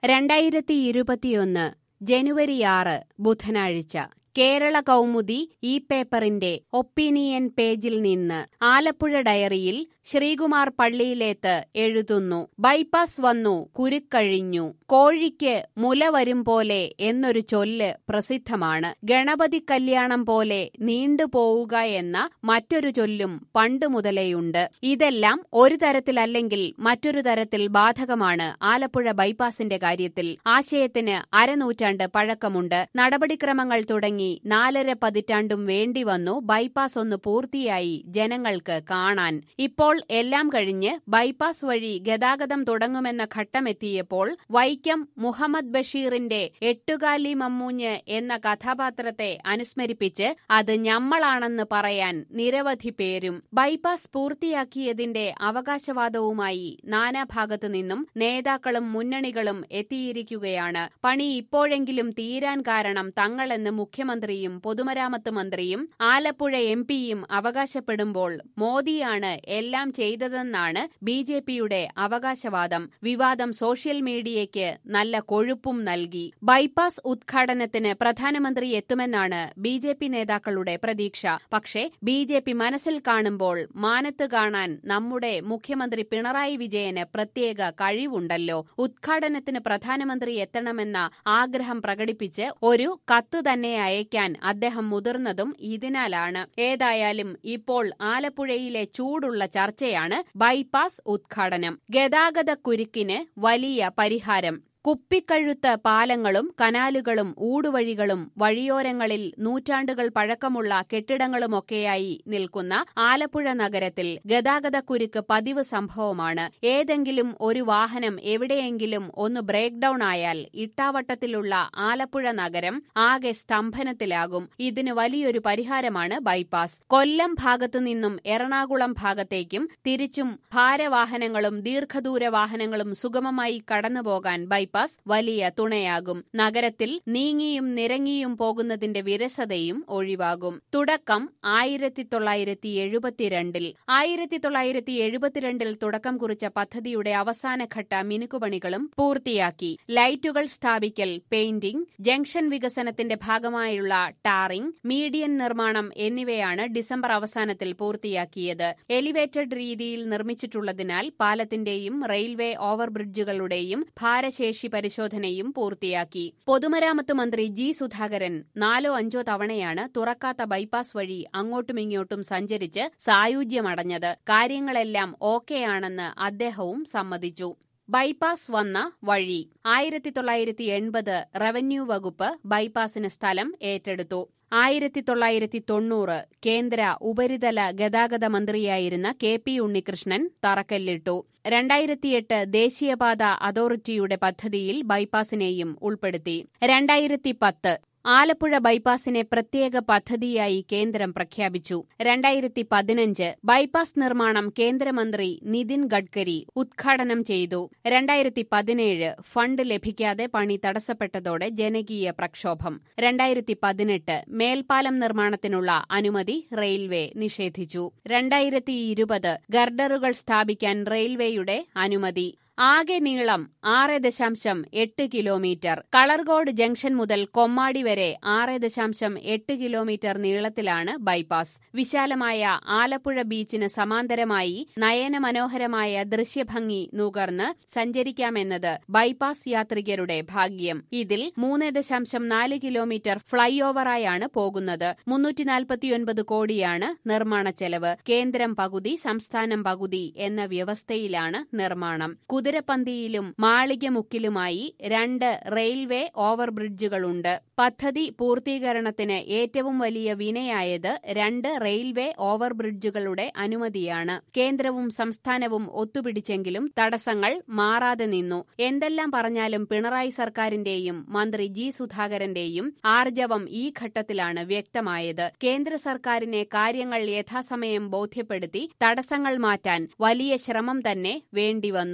രണ്ടായിരത്തി ഇരുപത്തിയൊന്ന് ജനുവരി ആറ് ബുധനാഴ്ച കേരള കൗമുദി ഈ പേപ്പറിന്റെ ഒപ്പീനിയൻ പേജിൽ നിന്ന് ആലപ്പുഴ ഡയറിയിൽ ശ്രീകുമാർ പള്ളിയിലേത്ത് എഴുതുന്നു ബൈപ്പാസ് വന്നു കുരുക്കഴിഞ്ഞു കോഴിക്ക് മുല വരും പോലെ എന്നൊരു ചൊല്ല് പ്രസിദ്ധമാണ് ഗണപതി കല്യാണം പോലെ നീണ്ടുപോവുക എന്ന മറ്റൊരു ചൊല്ലും പണ്ട് മുതലേയുണ്ട് ഇതെല്ലാം ഒരു തരത്തിലല്ലെങ്കിൽ മറ്റൊരു തരത്തിൽ ബാധകമാണ് ആലപ്പുഴ ബൈപ്പാസിന്റെ കാര്യത്തിൽ ആശയത്തിന് അരനൂറ്റാണ്ട് പഴക്കമുണ്ട് നടപടിക്രമങ്ങൾ തുടങ്ങി നാലര പതിറ്റാണ്ടും വേണ്ടിവന്നു ബൈപ്പാസ് ഒന്ന് പൂർത്തിയായി ജനങ്ങൾക്ക് കാണാൻ ഇപ്പോൾ എല്ലാം കഴിഞ്ഞ് ബൈപ്പാസ് വഴി ഗതാഗതം തുടങ്ങുമെന്ന ഘട്ടമെത്തിയപ്പോൾ വൈക്കം മുഹമ്മദ് ബഷീറിന്റെ എട്ടുകാലി മമ്മൂഞ്ഞ് എന്ന കഥാപാത്രത്തെ അനുസ്മരിപ്പിച്ച് അത് ഞമ്മളാണെന്ന് പറയാൻ നിരവധി പേരും ബൈപ്പാസ് പൂർത്തിയാക്കിയതിന്റെ അവകാശവാദവുമായി നാനാഭാഗത്തു നിന്നും നേതാക്കളും മുന്നണികളും എത്തിയിരിക്കുകയാണ് പണി ഇപ്പോഴെങ്കിലും തീരാൻ കാരണം തങ്ങളെന്ന് മുഖ്യമന്ത്രിയും പൊതുമരാമത്ത് മന്ത്രിയും ആലപ്പുഴ എം പിയും അവകാശപ്പെടുമ്പോൾ മോദിയാണ് എല്ലാം ചെയ്തതെന്നാണ് ബി ജെ പിയുടെ അവകാശവാദം വിവാദം സോഷ്യൽ മീഡിയയ്ക്ക് നല്ല കൊഴുപ്പും നൽകി ബൈപ്പാസ് ഉദ്ഘാടനത്തിന് പ്രധാനമന്ത്രി എത്തുമെന്നാണ് ബി ജെ പി നേതാക്കളുടെ പ്രതീക്ഷ പക്ഷേ ബി ജെ പി മനസ്സിൽ കാണുമ്പോൾ മാനത്ത് കാണാൻ നമ്മുടെ മുഖ്യമന്ത്രി പിണറായി വിജയന് പ്രത്യേക കഴിവുണ്ടല്ലോ ഉദ്ഘാടനത്തിന് പ്രധാനമന്ത്രി എത്തണമെന്ന ആഗ്രഹം പ്രകടിപ്പിച്ച് ഒരു കത്ത് തന്നെ അയക്കാൻ അദ്ദേഹം മുതിർന്നതും ഇതിനാലാണ് ഏതായാലും ഇപ്പോൾ ആലപ്പുഴയിലെ ചൂടുള്ള ചർച്ചയാണ് ബൈപ്പാസ് ഉദ്ഘാടനം ഗതാഗത കുരുക്കിന് വലിയ പരിഹാരം കുപ്പിക്കഴുത്ത് പാലങ്ങളും കനാലുകളും ഊടുവഴികളും വഴിയോരങ്ങളിൽ നൂറ്റാണ്ടുകൾ പഴക്കമുള്ള കെട്ടിടങ്ങളുമൊക്കെയായി നിൽക്കുന്ന ആലപ്പുഴ നഗരത്തിൽ ഗതാഗതക്കുരുക്ക് പതിവ് സംഭവമാണ് ഏതെങ്കിലും ഒരു വാഹനം എവിടെയെങ്കിലും ഒന്ന് ബ്രേക്ക് ഡൌൺ ആയാൽ ഇട്ടാവട്ടത്തിലുള്ള ആലപ്പുഴ നഗരം ആകെ സ്തംഭനത്തിലാകും ഇതിന് വലിയൊരു പരിഹാരമാണ് ബൈപ്പാസ് കൊല്ലം ഭാഗത്തു നിന്നും എറണാകുളം ഭാഗത്തേക്കും തിരിച്ചും ഭാരവാഹനങ്ങളും ദീർഘദൂര വാഹനങ്ങളും സുഗമമായി കടന്നുപോകാൻ ബൈപ്പാസ് ബൈപ്പാസ് വലിയ തുണയാകും നഗരത്തിൽ നീങ്ങിയും നിരങ്ങിയും പോകുന്നതിന്റെ വിരസതയും ഒഴിവാകും തുടക്കം ആയിരത്തി തൊള്ളായിരത്തി എഴുപത്തിരണ്ടിൽ ആയിരത്തി തൊള്ളായിരത്തി എഴുപത്തിരണ്ടിൽ തുടക്കം കുറിച്ച പദ്ധതിയുടെ അവസാനഘട്ട മിനുക്കുപണികളും പൂർത്തിയാക്കി ലൈറ്റുകൾ സ്ഥാപിക്കൽ പെയിന്റിംഗ് ജംഗ്ഷൻ വികസനത്തിന്റെ ഭാഗമായുള്ള ടാറിംഗ് മീഡിയൻ നിർമ്മാണം എന്നിവയാണ് ഡിസംബർ അവസാനത്തിൽ പൂർത്തിയാക്കിയത് എലിവേറ്റഡ് രീതിയിൽ നിർമ്മിച്ചിട്ടുള്ളതിനാൽ പാലത്തിന്റെയും റെയിൽവേ ഓവർബ്രിഡ്ജുകളുടെയും ഭാരശേഷി പരിശോധനയും പൂർത്തിയാക്കി പൊതുമരാമത്ത് മന്ത്രി ജി സുധാകരൻ നാലോ അഞ്ചോ തവണയാണ് തുറക്കാത്ത ബൈപ്പാസ് വഴി അങ്ങോട്ടുമിങ്ങോട്ടും സഞ്ചരിച്ച് സായുജ്യമടഞ്ഞത് കാര്യങ്ങളെല്ലാം ഓക്കെയാണെന്ന് അദ്ദേഹവും സമ്മതിച്ചു ബൈപ്പാസ് വന്ന വഴി ആയിരത്തി തൊള്ളായിരത്തി എൺപത് റവന്യൂ വകുപ്പ് ബൈപ്പാസിന് സ്ഥലം ഏറ്റെടുത്തു ആയിരത്തി തൊള്ളായിരത്തി തൊണ്ണൂറ് കേന്ദ്ര ഉപരിതല ഗതാഗത മന്ത്രിയായിരുന്ന കെ പി ഉണ്ണികൃഷ്ണൻ തറക്കല്ലിട്ടു രണ്ടായിരത്തിയെട്ട് ദേശീയപാത അതോറിറ്റിയുടെ പദ്ധതിയിൽ ബൈപ്പാസിനെയും ഉൾപ്പെടുത്തി രണ്ടായിരത്തി പത്ത് ആലപ്പുഴ ബൈപ്പാസിനെ പ്രത്യേക പദ്ധതിയായി കേന്ദ്രം പ്രഖ്യാപിച്ചു രണ്ടായിരത്തി പതിനഞ്ച് ബൈപ്പാസ് നിർമ്മാണം കേന്ദ്രമന്ത്രി നിതിൻ ഗഡ്കരി ഉദ്ഘാടനം ചെയ്തു രണ്ടായിരത്തി പതിനേഴ് ഫണ്ട് ലഭിക്കാതെ പണി തടസ്സപ്പെട്ടതോടെ ജനകീയ പ്രക്ഷോഭം രണ്ടായിരത്തി പതിനെട്ട് മേൽപ്പാലം നിർമ്മാണത്തിനുള്ള അനുമതി റെയിൽവേ നിഷേധിച്ചു രണ്ടായിരത്തി ഇരുപത് ഗർഡറുകൾ സ്ഥാപിക്കാൻ റെയിൽവേയുടെ അനുമതി ആകെ നീളം ആറ് ദശാംശം എട്ട് കിലോമീറ്റർ കളർകോട് ജംഗ്ഷൻ മുതൽ കൊമ്മാടി വരെ ആറ് ദശാംശം എട്ട് കിലോമീറ്റർ നീളത്തിലാണ് ബൈപ്പാസ് വിശാലമായ ആലപ്പുഴ ബീച്ചിന് സമാന്തരമായി നയനമനോഹരമായ ദൃശ്യഭംഗി നുകർന്ന് സഞ്ചരിക്കാമെന്നത് ബൈപ്പാസ് യാത്രികരുടെ ഭാഗ്യം ഇതിൽ മൂന്ന് ദശാംശം നാല് കിലോമീറ്റർ ഫ്ളൈ ഓവറായാണ് പോകുന്നത് മുന്നൂറ്റി നാൽപ്പത്തിയൊൻപത് കോടിയാണ് നിർമ്മാണ ചെലവ് കേന്ദ്രം പകുതി സംസ്ഥാനം പകുതി എന്ന വ്യവസ്ഥയിലാണ് നിർമ്മാണം കുതിരപ്പന്തിയിലും മാളികമുക്കിലുമായി രണ്ട് റെയിൽവേ ഓവർബ്രിഡ്ജുകളുണ്ട് പദ്ധതി പൂർത്തീകരണത്തിന് ഏറ്റവും വലിയ വിനയായത് രണ്ട് റെയിൽവേ ഓവർബ്രിഡ്ജുകളുടെ അനുമതിയാണ് കേന്ദ്രവും സംസ്ഥാനവും ഒത്തുപിടിച്ചെങ്കിലും തടസ്സങ്ങൾ മാറാതെ നിന്നു എന്തെല്ലാം പറഞ്ഞാലും പിണറായി സർക്കാരിന്റെയും മന്ത്രി ജി സുധാകരന്റെയും ആർജവം ഈ ഘട്ടത്തിലാണ് വ്യക്തമായത് കേന്ദ്ര സർക്കാരിനെ കാര്യങ്ങൾ യഥാസമയം ബോധ്യപ്പെടുത്തി തടസ്സങ്ങൾ മാറ്റാൻ വലിയ ശ്രമം തന്നെ വേണ്ടിവന്നു ഏതാ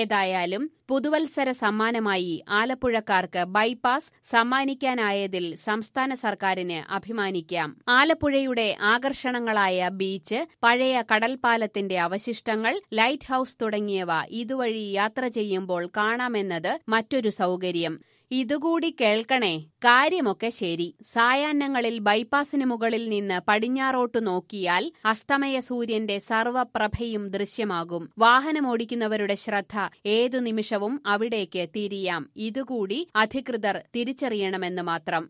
ഏതായാലും പുതുവത്സര സമ്മാനമായി ആലപ്പുഴക്കാർക്ക് ബൈപ്പാസ് സമ്മാനിക്കാനായതിൽ സംസ്ഥാന സർക്കാരിന് അഭിമാനിക്കാം ആലപ്പുഴയുടെ ആകർഷണങ്ങളായ ബീച്ച് പഴയ കടൽപ്പാലത്തിന്റെ അവശിഷ്ടങ്ങൾ ലൈറ്റ് ഹൌസ് തുടങ്ങിയവ ഇതുവഴി യാത്ര ചെയ്യുമ്പോൾ കാണാമെന്നത് മറ്റൊരു സൗകര്യം ഇതുകൂടി കേൾക്കണേ കാര്യമൊക്കെ ശരി സായാഹ്നങ്ങളിൽ ബൈപ്പാസിന് മുകളിൽ നിന്ന് പടിഞ്ഞാറോട്ടു നോക്കിയാൽ അസ്തമയ സൂര്യന്റെ സർവ്വപ്രഭയും ദൃശ്യമാകും വാഹനമോടിക്കുന്നവരുടെ ശ്രദ്ധ ഏതു നിമിഷവും അവിടേക്ക് തിരിയാം ഇതുകൂടി അധികൃതർ തിരിച്ചറിയണമെന്ന് മാത്രം